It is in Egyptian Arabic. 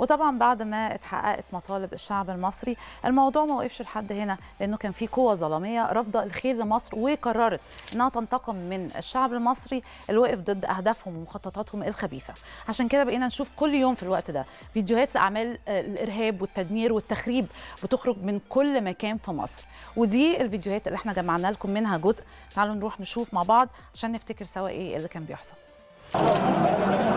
وطبعا بعد ما اتحققت مطالب الشعب المصري الموضوع ما وقفش لحد هنا لانه كان في قوه ظلاميه رافضه الخير لمصر وقررت انها تنتقم من الشعب المصري اللي وقف ضد اهدافهم ومخططاتهم الخبيثه عشان كده بقينا نشوف كل يوم في الوقت ده فيديوهات لاعمال الارهاب والتدمير والتخريب بتخرج من كل مكان في مصر ودي الفيديوهات اللي احنا جمعنا لكم منها جزء تعالوا نروح نشوف مع بعض عشان نفتكر سوا ايه اللي كان بيحصل